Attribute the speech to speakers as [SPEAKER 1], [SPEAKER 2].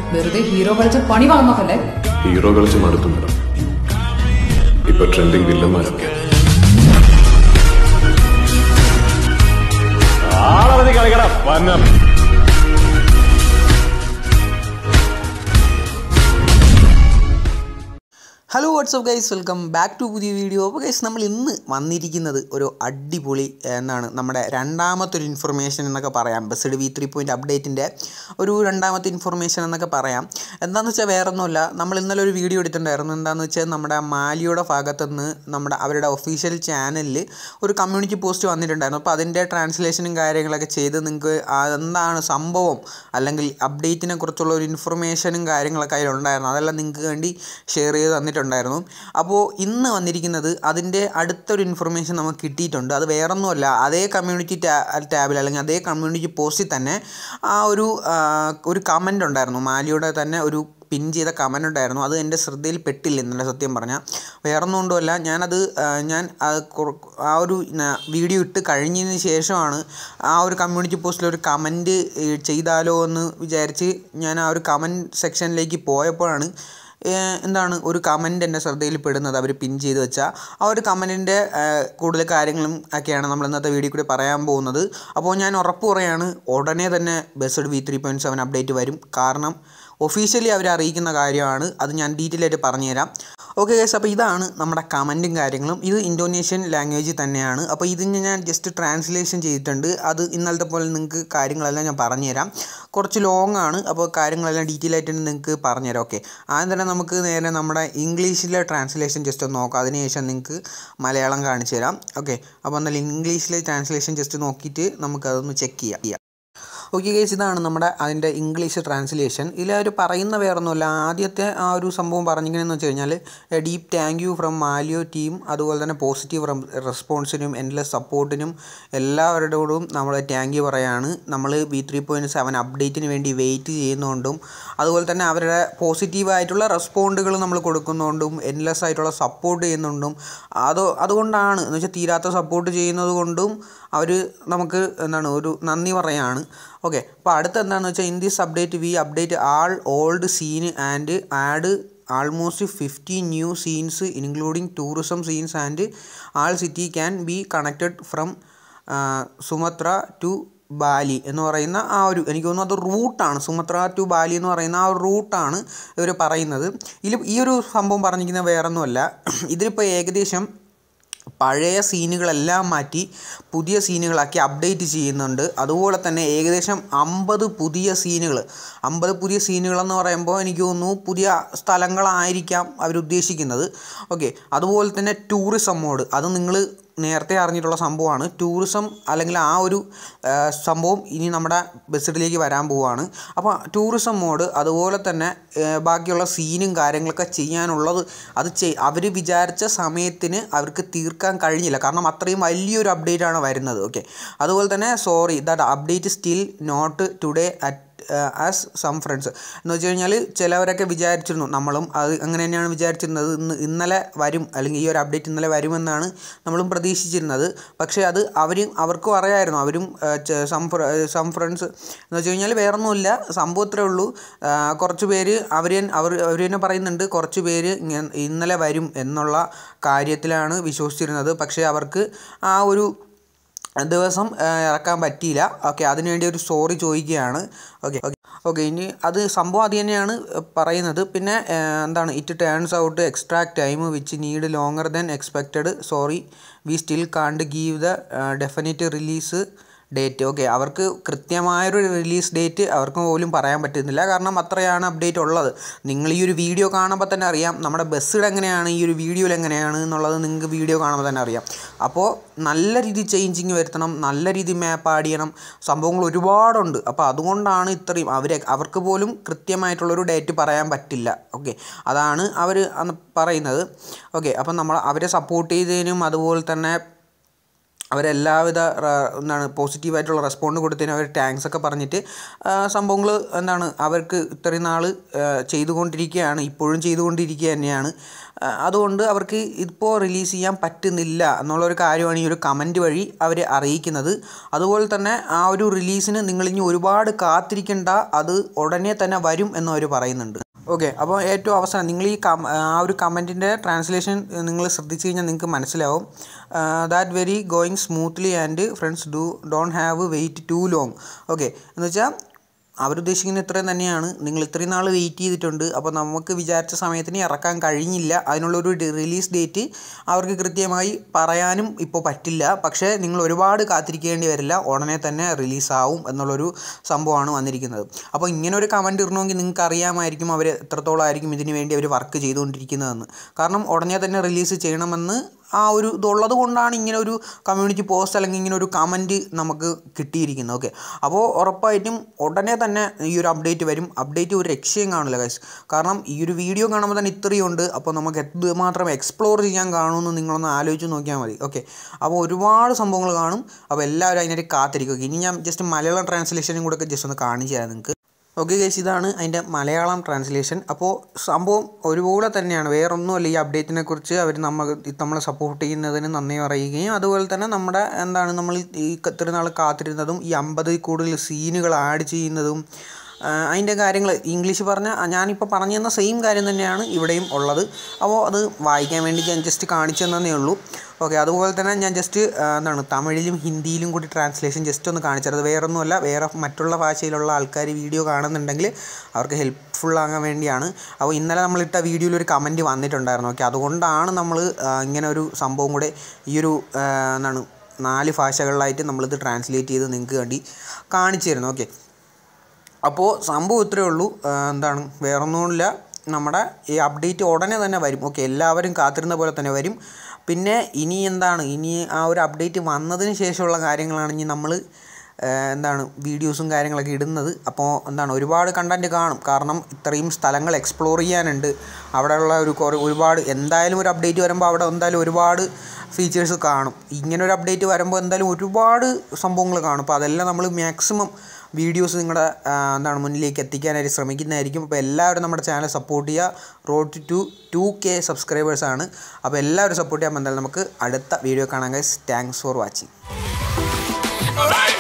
[SPEAKER 1] വെറുതെ ഹീറോ കളിച്ച പണി വാങ്ങാൻ നോക്കല്ലേ
[SPEAKER 2] ഹീറോ കളിച്ച് മടുത്തു മേഡം ഇപ്പൊ ട്രെൻഡിങ് വില്ലന്മാരൊക്കെ
[SPEAKER 3] ആളവധി കളിക്കട പന്നം
[SPEAKER 4] hello WhatsApp guys welcome back to പുതിയ വീഡിയോ അപ്പോൾ ഗൈസ് നമ്മൾ ഇന്ന് വന്നിരിക്കുന്നത് ഒരു അടിപൊളി എന്താണ് നമ്മുടെ രണ്ടാമത്തെ ഒരു ഇൻഫർമേഷൻ എന്നൊക്കെ പറയാം ബസ്ഡ് വി ത്രീ പോയിൻറ്റ് അപ്ഡേറ്റിൻ്റെ ഒരു രണ്ടാമത്തെ ഇൻഫർമേഷൻ എന്നൊക്കെ പറയാം എന്താണെന്ന് വെച്ചാൽ വേറെ ഒന്നുമില്ല നമ്മൾ ഇന്നലെ ഒരു വീഡിയോ എടുത്തിട്ടുണ്ടായിരുന്നു എന്താണെന്ന് വെച്ചാൽ നമ്മുടെ മാലിയുടെ ഭാഗത്തു നിന്ന് നമ്മുടെ അവരുടെ ഒഫീഷ്യൽ ചാനലിൽ ഒരു കമ്മ്യൂണിറ്റി പോസ്റ്റ് വന്നിട്ടുണ്ടായിരുന്നു അപ്പോൾ അതിൻ്റെ ട്രാൻസ്ലേഷനും കാര്യങ്ങളൊക്കെ ചെയ്ത് നിങ്ങൾക്ക് എന്താണ് സംഭവം അല്ലെങ്കിൽ അപ്ഡേറ്റിനെ കുറിച്ചുള്ള ഒരു ഇൻഫർമേഷനും കാര്യങ്ങളൊക്കെ അതിലുണ്ടായിരുന്നു അതെല്ലാം നിങ്ങൾക്ക് വേണ്ടി ഷെയർ ചെയ്ത് തന്നിട്ടുണ്ടായിരുന്നു അപ്പോൾ ഇന്ന് വന്നിരിക്കുന്നത് അതിൻ്റെ അടുത്തൊരു ഇൻഫർമേഷൻ നമുക്ക് കിട്ടിയിട്ടുണ്ട് അത് വേറൊന്നുമല്ല അതേ കമ്മ്യൂണിറ്റി ടാബിൽ അല്ലെങ്കിൽ അതേ കമ്മ്യൂണിറ്റി പോസ്റ്റിൽ തന്നെ ആ ഒരു ആ, ഒരു കമൻ്റ് ഉണ്ടായിരുന്നു മാലിയുടെ തന്നെ ഒരു പിൻ ചെയ്ത കമൻ്റ് ഉണ്ടായിരുന്നു അത് എൻ്റെ ശ്രദ്ധയിൽ പെട്ടില്ല ഇന്നലെ സത്യം പറഞ്ഞാൽ വേറൊന്നും കൊണ്ടുമല്ല ഞാനത് ആ, ഞാൻ ആ കുറ- ആ ഒരു ന- വീഡിയോ ഇട്ട് കഴിഞ്ഞതിന് ശേഷമാണ് ആ ഒരു കമ്മ്യൂണിറ്റി പോസ്റ്റിൽ ഒരു കമൻറ്റ് ചെയ്താലോ എന്ന് വിചാരിച്ച് ഞാൻ ആ ഒരു കമൻറ്റ് സെക്ഷനിലേക്ക് പോയപ്പോഴാണ് ഏഹ് എന്താണ് ഒരു കമൻ്റ് എൻ്റെ ശ്രദ്ധയിൽ പെടുന്നത് അവർ പിൻ ചെയ്ത് വെച്ചാൽ ആ ഒരു കമൻറ്റിൻ്റെ കൂടുതൽ കാര്യങ്ങളും ഒക്കെയാണ് നമ്മൾ ഇന്നത്തെ വീഡിയോ കൂടി പറയാൻ പോകുന്നത് അപ്പോൾ ഞാൻ ഉറപ്പ് പറയാണ് ഉടനെ തന്നെ based V three point seven update വരും കാരണം ഒഫീഷ്യലി അവർ അറിയിക്കുന്ന കാര്യമാണ് അത് ഞാൻ ഡീറ്റെയിൽ ആയിട്ട് പറഞ്ഞുതരാം ഓക്കെ ഗൈസ് അപ്പോൾ ഇതാണ് നമ്മുടെ കമൻറ്റും കാര്യങ്ങളും ഇത് ഇന്തോനേഷ്യൻ ലാംഗ്വേജിൽ തന്നെയാണ് അപ്പോൾ ഇതിന് ഞാൻ ജസ്റ്റ് ട്രാൻസ്ലേഷൻ ചെയ്തിട്ടുണ്ട് അത് ഇന്നലത്തെ പോലെ നിങ്ങൾക്ക് കാര്യങ്ങളെല്ലാം ഞാൻ പറഞ്ഞുതരാം കുറച്ച് ലോങ് ആണ് അപ്പോൾ കാര്യങ്ങളെല്ലാം ഡീറ്റെയിൽ ആയിട്ട് നിങ്ങൾക്ക് പറഞ്ഞുതരാം ഓക്കെ ആദ്യം തന്നെ നമുക്ക് നേരെ നമ്മുടെ ഇംഗ്ലീഷിലെ ട്രാൻസ്ലേഷൻ ജസ്റ്റ് ഒന്ന് നോക്കാം അതിനുശേഷം നിങ്ങൾക്ക് മലയാളം കാണിച്ചു തരാം ഓക്കെ അപ്പോൾ എന്നാൽ ഇംഗ്ലീഷിലെ ട്രാൻസ്ലേഷൻ ജസ്റ്റ് നോക്കിയിട്ട് നമുക്കതൊന്ന് ചെക്ക് ചെയ്യാം ഓക്കെ ഗേസ് ഇതാണ് നമ്മുടെ അതിൻ്റെ ഇംഗ്ലീഷ് ട്രാൻസ്ലേഷൻ ഇതിൽ അവർ പറയുന്ന വേറൊന്നുമില്ല ആദ്യത്തെ ആ ഒരു സംഭവം പറഞ്ഞിരിക്കണമെന്ന് വെച്ച് കഴിഞ്ഞാൽ ഡീപ്പ് താങ്ക് യു ഫ്രം മാലിയോ ടീം അതുപോലെ തന്നെ പോസിറ്റീവ് റെസ്പോൺസിനും എൻലെസ് സപ്പോർട്ടിനും എല്ലാവരോടും നമ്മൾ താങ്ക് യു പറയാണ് നമ്മൾ ബി ത്രീ പോയിൻറ്റ് സെവൻ അപ്ഡേറ്റിന് വേണ്ടി വെയിറ്റ് ചെയ്യുന്നതുകൊണ്ടും അതുപോലെ തന്നെ അവരുടെ പോസിറ്റീവായിട്ടുള്ള റെസ്പോണ്ടുകൾ നമ്മൾ കൊടുക്കുന്നതുകൊണ്ടും എൻലെസ് ആയിട്ടുള്ള സപ്പോർട്ട് ചെയ്യുന്നുണ്ടും അത് അതുകൊണ്ടാണ് എന്ന് വെച്ചാൽ തീരാത്ത സപ്പോർട്ട് ചെയ്യുന്നത് കൊണ്ടും അവർ നമുക്ക് എന്താണ് ഒരു നന്ദി പറയാണ് ഓക്കെ അപ്പോൾ അടുത്ത എന്താണെന്ന് വെച്ചാൽ in this update we update all old scene and add almost fifty new scenes including tourism scenes and all city can be connected from Sumatra to Bali എന്ന് പറയുന്ന ആ ഒരു എനിക്ക് തോന്നുന്നു അത് റൂട്ടാണ് സുമത്ര ടു ബാലി എന്ന് പറയുന്ന ആ ഒരു റൂട്ടാണ് ഇവർ പറയുന്നത് ഇതിൽ ഈ ഒരു സംഭവം പറഞ്ഞിരിക്കുന്നത് വേറൊന്നുമല്ല ഇതിലിപ്പോൾ ഏകദേശം പഴയ സീനുകളെല്ലാം മാറ്റി പുതിയ സീനുകളാക്കി അപ്ഡേറ്റ് ചെയ്യുന്നുണ്ട് അതുപോലെ തന്നെ ഏകദേശം അമ്പത് പുതിയ സീനുകൾ അമ്പത് പുതിയ സീനുകളെന്ന് പറയുമ്പോൾ എനിക്ക് തോന്നുന്നു പുതിയ സ്ഥലങ്ങളായിരിക്കാം അവരുദ്ദേശിക്കുന്നത് ഓക്കെ അതുപോലെ തന്നെ ടൂറിസം മോഡ് അത് നിങ്ങൾ നേരത്തെ അറിഞ്ഞിട്ടുള്ള സംഭവമാണ് ടൂറിസം അല്ലെങ്കിൽ ആ ഒരു ആ, സംഭവം ഇനി നമ്മുടെ ബസ്സിലേക്ക് വരാൻ പോവുകയാണ് അപ്പോൾ ടൂറിസം മോഡ് അതുപോലെ തന്നെ ആ, ബാക്കിയുള്ള സീനും കാര്യങ്ങളൊക്കെ ചെയ്യാനുള്ളത് അത് ചെയ് അവർ വിചാരിച്ച സമയത്തിന് അവർക്ക് തീർക്കാൻ കഴിഞ്ഞില്ല കാരണം അത്രയും വലിയൊരു അപ്ഡേറ്റ് ആണ് വരുന്നത് ഓക്കെ അതുപോലെ തന്നെ sorry that update still not today at as some friends എന്ന് വെച്ച് കഴിഞ്ഞാൽ ചിലവരൊക്കെ വിചാരിച്ചിരുന്നു നമ്മളും അത് അങ്ങനെ തന്നെയാണ് വിചാരിച്ചിരുന്നത് ഇന്ന് ഇന്നലെ വരും അല്ലെങ്കിൽ ഈ ഒരു അപ്ഡേറ്റ് ഇന്നലെ വരുമെന്നാണ് നമ്മളും പ്രതീക്ഷിച്ചിരുന്നത് പക്ഷേ അത് അവരും അവർക്കും അറിയായിരുന്നു അവരും ആ, ചെ- സം ഫ്ര- സം ഫ്രണ്ട്സ് എന്ന് വെച്ച് കഴിഞ്ഞാൽ വേറൊന്നുമില്ല സംഭവം ഇത്രേ ഉള്ളൂ ആ, കുറച്ച് പേര് അവർ അവർ അവർ തന്നെ പറയുന്നുണ്ട് കുറച്ച് പേര് ഇങ്ങനെ ഇന്നലെ വരും എന്നുള്ള കാര്യത്തിലാണ് വിശ്വസിച്ചിരുന്നത് പക്ഷേ അവർക്ക് ആ ഒരു ദിവസം ആ, ഇറക്കാൻ പറ്റിയില്ല ഓക്കെ അതിനുവേണ്ടി ഒരു സോറി ചോദിക്കുകയാണ് ഓക്കെ ഓക്കെ ഓക്കെ ഇനി അത് സംഭവം അത് തന്നെയാണ് പറയുന്നത് പിന്നെ ആ, എന്താണ് it turns out extract time which need longer than expected sorry we still can't give the definite release date okay അവർക്ക് കൃത്യമായൊരു റിലീസ് ഡേറ്റ് അവർക്ക് പോലും പറയാൻ പറ്റുന്നില്ല കാരണം അത്രയാണ് അപ്ഡേറ്റ് ഉള്ളത് നിങ്ങൾ ഈ ഒരു വീഡിയോ കാണുമ്പോൾ തന്നെ അറിയാം നമ്മുടെ ബസ്സിൽ എങ്ങനെയാണ് ഈ ഒരു വീഡിയോയിൽ എങ്ങനെയാണ് എന്നുള്ളത് നിങ്ങൾക്ക് വീഡിയോ കാണുമ്പോൾ തന്നെ അറിയാം അപ്പോൾ നല്ല രീതിയിൽ ചേഞ്ചിങ് വരുത്തണം നല്ല രീതിയിൽ മാപ്പ് ആഡ് ചെയ്യണം സംഭവങ്ങൾ ഒരുപാടുണ്ട് അപ്പോൾ അതുകൊണ്ടാണ് ഇത്രയും അവരെ അവർക്ക് പോലും കൃത്യമായിട്ടുള്ളൊരു ഡേറ്റ് പറയാൻ പറ്റില്ല ഓക്കെ അതാണ് അവർ അന്ന് പറയുന്നത് ഓക്കെ അപ്പം നമ്മൾ അവരെ സപ്പോർട്ട് ചെയ്തതിനും അതുപോലെ തന്നെ അവരെല്ലാവിധ റ- എന്താണ് പോസിറ്റീവായിട്ടുള്ള റെസ്പോണ്ട് കൊടുത്തതിന് അവർ താങ്ക്സ് ഒക്കെ പറഞ്ഞിട്ട് സംഭവങ്ങൾ എന്താണ് അവർക്ക് ഇത്രയും നാൾ ചെയ്തുകൊണ്ടിരിക്കുകയാണ് ഇപ്പോഴും ചെയ്തുകൊണ്ടിരിക്കുക തന്നെയാണ് ആ, അതുകൊണ്ട് അവർക്ക് ഇപ്പോൾ റിലീസ് ചെയ്യാൻ പറ്റുന്നില്ല എന്നുള്ളൊരു കാര്യമാണ് ഈ ഒരു കമൻറ്റ് വഴി അവർ അറിയിക്കുന്നത് അതുപോലെ തന്നെ ആ ഒരു റിലീസിന് നിങ്ങളിനി ഒരുപാട് കാത്തിരിക്കേണ്ട അത് ഉടനെ തന്നെ വരും എന്ന് അവർ പറയുന്നുണ്ട് ഓക്കെ അപ്പോൾ ഏറ്റവും അവസാനം നിങ്ങൾ ഈ കം ആ ഒരു കമൻറ്റിൻ്റെ ട്രാൻസ്ലേഷൻ നിങ്ങൾ ശ്രദ്ധിച്ചു കഴിഞ്ഞാൽ നിങ്ങൾക്ക് മനസ്സിലാവും that very going smoothly and friends do don't have wait to long okay എന്ന് വെച്ചാൽ അവരുദ്ദേശിക്കുന്ന ഇത്രയും തന്നെയാണ് നിങ്ങൾ ഇത്രയും നാൾ വെയിറ്റ് ചെയ്തിട്ടുണ്ട് അപ്പോൾ നമുക്ക് വിചാരിച്ച സമയത്തിന് ഇറക്കാൻ കഴിഞ്ഞില്ല അതിനുള്ളൊരു റിലീസ് ഡേറ്റ് അവർക്ക് കൃത്യമായി പറയാനും ഇപ്പോൾ പറ്റില്ല പക്ഷേ നിങ്ങൾ ഒരുപാട് കാത്തിരിക്കേണ്ടി വരില്ല ഉടനെ തന്നെ റിലീസാവും എന്നുള്ളൊരു സംഭവമാണ് വന്നിരിക്കുന്നത് അപ്പോൾ ഇങ്ങനെ ഒരു കമൻറ്റ് ഇടണമെങ്കിൽ നിങ്ങൾക്ക് അറിയാമായിരിക്കും അവർ എത്രത്തോളം ആയിരിക്കും ഇതിന് വേണ്ടി അവർ വർക്ക് ചെയ്തുകൊണ്ടിരിക്കുന്നതെന്ന് കാരണം ഉടനെ തന്നെ റിലീസ് ചെയ്യണമെന്ന് ആ ഒരു ഇതുള്ളത് കൊണ്ടാണ് ഇങ്ങനെ ഒരു കമ്മ്യൂണിറ്റി പോസ്റ്റ് അല്ലെങ്കിൽ ഇങ്ങനെ ഒരു കമൻറ്റ് നമുക്ക് കിട്ടിയിരിക്കുന്നത് ഓക്കെ അപ്പോൾ ഉറപ്പായിട്ടും ഉടനെ തന്നെ ഈ ഒരു അപ്ഡേറ്റ് വരും അപ്ഡേറ്റ് ഒരു രക്ഷയും കാണില്ല ഗൈസ് കാരണം ഈ ഒരു വീഡിയോ കാണുമ്പോൾ തന്നെ ഇത്രയും ഉണ്ട് അപ്പോൾ നമുക്ക് എത്രമാത്രം എക്സ്പ്ലോർ ചെയ്യാൻ കാണുമെന്ന് നിങ്ങളൊന്ന് ആലോചിച്ച് നോക്കിയാൽ മതി ഓക്കെ അപ്പോൾ ഒരുപാട് സംഭവങ്ങൾ കാണും അപ്പോൾ എല്ലാവരും അതിനായിട്ട് കാത്തിരിക്കും ഇനി ഞാൻ ജസ്റ്റ് മലയാളം ട്രാൻസ്ലേഷനും കൂടെ ഒക്കെ ജസ്റ്റ് ഒന്ന് കാണിച്ചു തരാം നിങ്ങൾക്ക് ഓക്കെ ഗൈസ് ഇതാണ് അതിൻ്റെ മലയാളം ട്രാൻസ്ലേഷൻ അപ്പോൾ സംഭവം ഒരുപോലെ തന്നെയാണ് വേറൊന്നുമല്ല ഈ അപ്ഡേറ്റിനെ കുറിച്ച് അവർ നമ്മൾ നമ്മളെ സപ്പോർട്ട് ചെയ്യുന്നതിന് നന്ദി പറയുകയും അതുപോലെ തന്നെ നമ്മുടെ എന്താണ് നമ്മൾ ഈ ഇത്ര നാൾ കാത്തിരുന്നതും ഈ അമ്പതിൽ കൂടുതൽ സീനുകൾ ആഡ് ചെയ്യുന്നതും ആ, അതിൻ്റെ കാര്യങ്ങൾ ഇംഗ്ലീഷ് പറഞ്ഞ ഞാനിപ്പോൾ പറഞ്ഞു തന്ന സെയിം കാര്യം തന്നെയാണ് ഇവിടെയും ഉള്ളത് അപ്പോൾ അത് വായിക്കാൻ വേണ്ടി ഞാൻ ജസ്റ്റ് കാണിച്ചു തന്നേ ഉള്ളൂ ഓക്കെ അതുപോലെ തന്നെ ഞാൻ ജസ്റ്റ് എന്താണ് തമിഴിലും ഹിന്ദിയിലും കൂടി ട്രാൻസ്ലേഷൻ ജസ്റ്റ് ഒന്ന് കാണിച്ചത് അത് വേറൊന്നുമല്ല വേറെ മറ്റുള്ള ഭാഷയിലുള്ള ആൾക്കാർ വീഡിയോ കാണുന്നുണ്ടെങ്കിൽ അവർക്ക് ഹെൽപ്ഫുൾ ആകാൻ വേണ്ടിയാണ് അപ്പോൾ ഇന്നലെ നമ്മളിട്ട വീഡിയോയിൽ ഒരു കമൻറ്റ് വന്നിട്ടുണ്ടായിരുന്നു ഓക്കെ അതുകൊണ്ടാണ് നമ്മൾ ഇങ്ങനെ ഒരു സംഭവം കൂടെ ഈ ഒരു ആ, എന്താണ് നാല് ഭാഷകളിലായിട്ട് നമ്മളിത് ട്രാൻസ്ലേറ്റ് ചെയ്ത് നിങ്ങൾക്ക് വേണ്ടി കാണിച്ചു തരുന്നു ഓക്കെ അപ്പോൾ സംഭവം ഇത്രയേ ഉള്ളൂ ആ, എന്താണ് വേറൊന്നുമില്ല നമ്മുടെ ഈ അപ്ഡേറ്റ് ഉടനെ തന്നെ വരും ഓക്കെ എല്ലാവരും കാത്തിരുന്ന പോലെ തന്നെ വരും പിന്നെ ഇനി എന്താണ് ഇനി ആ ഒരു അപ്ഡേറ്റ് വന്നതിന് ശേഷമുള്ള കാര്യങ്ങളാണ് ഇനി നമ്മൾ എന്താണ് വീഡിയോസും കാര്യങ്ങളൊക്കെ ഇടുന്നത് അപ്പോൾ എന്താണ് ഒരുപാട് കണ്ടൻറ്റ് കാണും കാരണം ഇത്രയും സ്ഥലങ്ങൾ എക്സ്പ്ലോർ ചെയ്യാനുണ്ട് അവിടെയുള്ള ഒരു കുറേ ഒരുപാട് എന്തായാലും ഒരു അപ്ഡേറ്റ് വരുമ്പോൾ അവിടെ എന്തായാലും ഒരുപാട് ഫീച്ചേഴ്സ് കാണും ഇങ്ങനെ ഒരു അപ്ഡേറ്റ് വരുമ്പോൾ എന്തായാലും ഒരുപാട് സംഭവങ്ങൾ കാണും അപ്പോൾ അതെല്ലാം നമ്മൾ മാക്സിമം വീഡിയോസ് നിങ്ങളുടെ ആ, എന്താണ് മുന്നിലേക്ക് എത്തിക്കാനായിട്ട് ശ്രമിക്കുന്നതായിരിക്കും അപ്പോൾ എല്ലാവരും നമ്മുടെ ചാനൽ സപ്പോർട്ട് ചെയ്യുക റോഡ് ടു ടു കെ സബ്സ്ക്രൈബേഴ്സാണ് അപ്പോൾ എല്ലാവരും സപ്പോർട്ട് ചെയ്യാൻ എന്തായാലും നമുക്ക് അടുത്ത വീഡിയോ കാണാൻ guys thanks for watching
[SPEAKER 5] Alright.